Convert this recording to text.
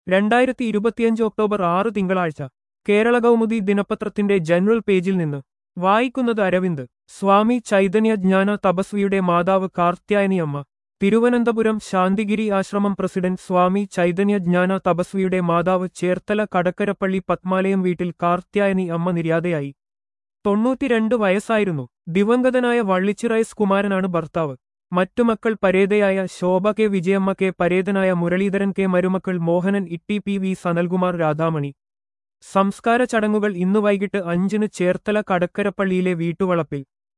രണ്ടായിരത്തി ഇരുപത്തിയഞ്ച് ഒക്ടോബർ ആറ് തിങ്കളാഴ്ച കേരള കൗമുദി ദിനപത്രത്തിന്റെ ജനറൽ പേജിൽ നിന്ന് വായിക്കുന്നത് അരവിന്ദ് സ്വാമി ചൈതന്യ ജ്ഞാന തപസ്വിയുടെ മാതാവ് കാർത്യായനിയമ്മ തിരുവനന്തപുരം ശാന്തിഗിരി ആശ്രമം പ്രസിഡന്റ് സ്വാമി ചൈതന്യ ജ്ഞാന തപസ്വിയുടെ മാതാവ് ചേർത്തല കടക്കരപ്പള്ളി പത്മാലയം വീട്ടിൽ കാർത്യായനി അമ്മ നിര്യാതയായി തൊണ്ണൂറ്റിരണ്ട് വയസ്സായിരുന്നു ദിവംഗതനായ വള്ളിച്ചിറയസ് കുമാരനാണ് ഭർത്താവ് മറ്റു മക്കൾ പരേതയായ ശോഭ കെ വിജയമ്മ കെ പരേതനായ മുരളീധരൻ കെ മരുമക്കൾ മോഹനൻ ഇട്ടി പി വി സനൽകുമാർ രാധാമണി സംസ്കാര ചടങ്ങുകൾ ഇന്നു വൈകിട്ട് അഞ്ചിന് ചേർത്തല കടക്കരപ്പള്ളിയിലെ വീട്ടുവളപ്പിൽ